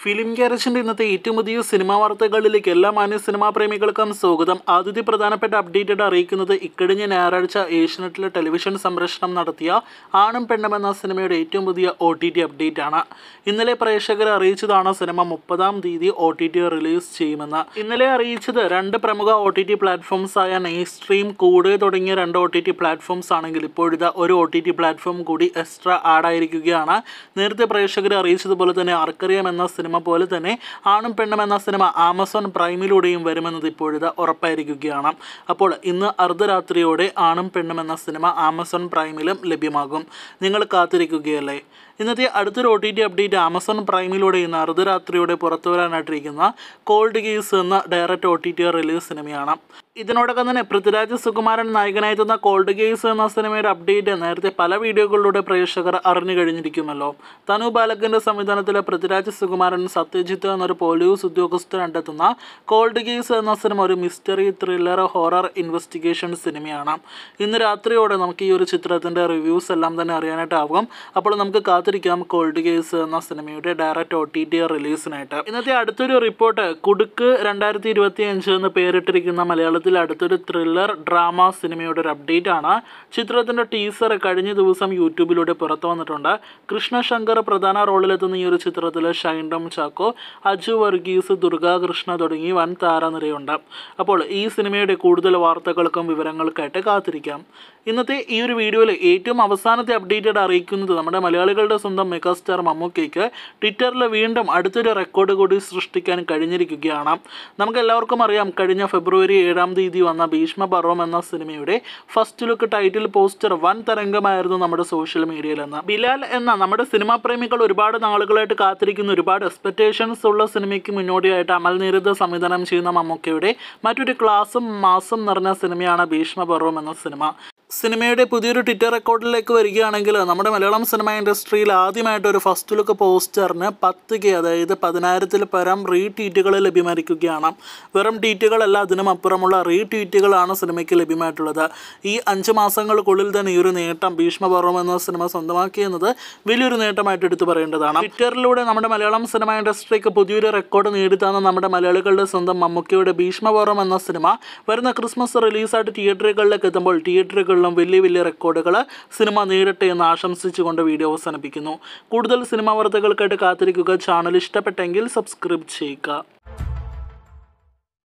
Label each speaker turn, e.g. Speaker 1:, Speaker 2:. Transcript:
Speaker 1: film ഗ്യാരേജിന്റെ ഇന്നത്തെ ഏറ്റവും പുതിയ സിനിമാ വാർത്തകളിലേക്ക് എല്ലാ മാന്യ സിനിമാ പ്രേമികൾക്കും സ്വാഗതം ആദ്യത്തെ പ്രധാനപ്പെട്ട അപ്ഡേറ്റഡ് അറിയിക്കുന്നത് ഇക്കഴിഞ്ഞ ഞായറാഴ്ച ഏഷ്യനെറ്റിലെ ടെലിവിഷൻ സംപ്രേഷണം നടത്തിയ ആണും പെണ്ണും എന്ന സിനിമയുടെ ഏറ്റവും പുതിയ ഒ ടി ടി അപ്ഡേറ്റ് ആണ് ഇന്നലെ പ്രേക്ഷകരെ അറിയിച്ചതാണ് സിനിമ മുപ്പതാം തീയതി ഒ ടി ടി റിലീസ് ചെയ്യുമെന്ന് ഇന്നലെ അറിയിച്ചത് രണ്ട് പ്രമുഖ ഒ ടി ടി പ്ലാറ്റ്ഫോംസ് ആയ നെയ്സ്ട്രീം കൂടെ തുടങ്ങിയ രണ്ട് ഒ ടി ടി പ്ലാറ്റ്ഫോംസ് ആണെങ്കിൽ ഇപ്പോഴിതാ ഒരു ഒ ടി ടി പ്ലാറ്റ്ഫോം കൂടി എക്സ്ട്രാ ആഡ് ആയിരിക്കുകയാണ് നേരത്തെ പ്രേക്ഷകരെ അറിയിച്ചതുപോലെ തന്നെ ആർക്കറിയാം എന്ന സിനിമ പോലെ തന്നെ ആണും പെണ്ണും എന്ന സിനിമ ആമസോൺ പ്രൈമിലൂടെയും വരുമെന്നത് ഇപ്പോഴിത് ഉറപ്പായിരിക്കുകയാണ് അപ്പോൾ ഇന്ന് അർദ്ധരാത്രിയോടെ ആണും പെണ്ണും എന്ന സിനിമ ആമസോൺ പ്രൈമിലും ലഭ്യമാകും നിങ്ങൾ കാത്തിരിക്കുകയല്ലേ ഇന്നത്തെ അടുത്തൊരു O T T update Amazon പ്രൈമിലൂടെ ഇന്ന് അർദ്ധരാത്രിയോടെ പുറത്തു വരാനായിട്ടിരിക്കുന്ന കോൾഡ് കേസ് എന്ന direct O T T release സിനിമയാണ് ഇതിനോടൊപ്പം തന്നെ പൃഥ്വിരാജ് സുകുമാരൻ നായകനായെത്തുന്ന കോൾഡ് കേസ് എന്ന സിനിമയുടെ അപ്ഡേറ്റ് നേരത്തെ പല വീഡിയോകളിലൂടെ പ്രേക്ഷകർ അറിഞ്ഞു കഴിഞ്ഞിരിക്കുമല്ലോ തനു ബാലകന്റെ സംവിധാനത്തിലെ പൃഥ്വിരാജ് സുകുമാരൻ സത്യജിത്ത് എന്നൊരു പോലീസ് ഉദ്യോഗസ്ഥൻ കണ്ടെത്തുന്ന കോൾഡ് കേസ് എന്ന സിനിമ ഒരു മിസ്റ്ററി ത്രില്ലർ ഹൊറർ ഇൻവെസ്റ്റിഗേഷൻ സിനിമയാണ് ഇന്ന് രാത്രിയോടെ നമുക്ക് ഈ ഒരു ചിത്രത്തിൻ്റെ റിവ്യൂസ് എല്ലാം തന്നെ അറിയാനായിട്ടാവും അപ്പോൾ നമുക്ക് കാത്തിരിക്കാം കോൾഡ് കേസ് എന്ന സിനിമയുടെ ഡയറക്റ്റ് ഒ ടി ടി റിലീസിനായിട്ട് ഇന്നത്തെ അടുത്തൊരു റിപ്പോർട്ട് കുടുക്ക് രണ്ടായിരത്തി ഇരുപത്തി അഞ്ച് എന്ന് പേരിട്ടിരിക്കുന്ന മലയാളത്തിൽ അടുത്തൊരു ത്രില്ലർ ഡ്രാമ സിനിമയുടെ ഒരു അപ്ഡേറ്റ് ആണ് ചിത്രത്തിൻ്റെ ടീസർ കഴിഞ്ഞ ദിവസം യൂട്യൂബിലൂടെ പുറത്തു വന്നിട്ടുണ്ട് കൃഷ്ണശങ്കർ പ്രധാന റോളിലെത്തുന്ന ഈ ഒരു ചിത്രത്തിൽ ഷൈൻഡം ചാക്കോ അജു വർഗീസ് ദുർഗാകൃഷ്ണ തുടങ്ങി വൻ താരനിരയുണ്ട് അപ്പോൾ ഈ സിനിമയുടെ കൂടുതൽ വാർത്തകൾക്കും വിവരങ്ങൾക്കായിട്ട് കാത്തിരിക്കാം ഇന്നത്തെ ഈ ഒരു വീഡിയോയിൽ ഏറ്റവും അവസാനത്തെ അപ്ഡേറ്റഡ് അറിയിക്കുന്നത് നമ്മുടെ മലയാളികളുടെ സ്വന്തം മെഗാസ്റ്റാർ മമ്മൂക്കയ്ക്ക് ട്വിറ്ററിൽ വീണ്ടും അടുത്തൊരു റെക്കോർഡ് കൂടി സൃഷ്ടിക്കാൻ കഴിഞ്ഞിരിക്കുകയാണ് നമുക്ക് എല്ലാവർക്കും അറിയാം കഴിഞ്ഞ ഫെബ്രുവരി ഏഴാം തീയതി വന്ന ഭീഷ്മപർവം എന്ന സിനിമയുടെ ഫസ്റ്റ് ലുക്ക് ടൈറ്റിൽ പോസ്റ്റർ വൻ തരംഗമായിരുന്നു നമ്മുടെ സോഷ്യൽ മീഡിയയിൽ നിന്ന് ബിലാൽ എന്ന നമ്മുടെ സിനിമാ പ്രേമികൾ ഒരുപാട് നാളുകളായിട്ട് കാത്തിരിക്കുന്ന ഒരുപാട് എക്സ്പെക്ടേഷൻസ് ഉള്ള സിനിമയ്ക്ക് മുന്നോടിയായിട്ട് അമൽ നീരദ് സംവിധാനം ചെയ്യുന്ന മമ്മൂക്കയുടെ മറ്റൊരു ക്ലാസും മാസം നിറഞ്ഞ സിനിമയാണ് ഭീഷ്മപർവം എന്ന സിനിമ സിനിമയുടെ പുതിയൊരു ട്വിറ്റർ റെക്കോർഡിലേക്ക് വരികയാണെങ്കിൽ നമ്മുടെ മലയാളം സിനിമ ഇൻഡസ്ട്രിയിൽ ആദ്യമായിട്ട് ഒരു ഫസ്റ്റ് ലുക്ക് പോസ്റ്ററിന് പത്ത് കെ അതായത് പതിനായിരത്തിൽ പരം റീ ട്വീറ്റുകൾ ലഭ്യമായിരിക്കുകയാണ് വെറും ട്വീറ്റുകളല്ല അതിനും അപ്പുറമുള്ള റീ ട്വീറ്റുകളാണ് സിനിമയ്ക്ക് ലഭ്യമായിട്ടുള്ളത് ഈ അഞ്ച് മാസങ്ങൾക്കുള്ളിൽ തന്നെ ഈ ഒരു നേട്ടം ഭീഷ്മപർവം എന്ന സിനിമ സ്വന്തമാക്കിയെന്നത് വലിയൊരു നേട്ടമായിട്ട് എടുത്തു പറയേണ്ടതാണ് ട്വിറ്ററിലൂടെ നമ്മുടെ മലയാളം സിനിമ ഇൻഡസ്ട്രിക്ക് പുതിയൊരു റെക്കോർഡ് നേടിത്തന്ന നമ്മുടെ മലയാളികളുടെ സ്വന്തം മമ്മൂക്കയുടെ ഭീഷ്മപർവം എന്ന സിനിമ വരുന്ന ക്രിസ്മസ് റിലീസായിട്ട് തിയേറ്ററുകളിലേക്ക് എത്തുമ്പോൾ തിയേറ്ററുകൾ സിനിമകളിലും വലിയ വലിയ റെക്കോർഡുകൾ സിനിമ നേരിട്ടെ എന്ന് ആശംസിച്ചുകൊണ്ട് വീഡിയോ അവസാനിപ്പിക്കുന്നു കൂടുതൽ സിനിമാ വാർത്തകൾക്കായിട്ട് കാത്തിരിക്കുക ചാനൽ ഇഷ്ടപ്പെട്ടെങ്കിൽ സബ്സ്ക്രൈബ് ചെയ്യുക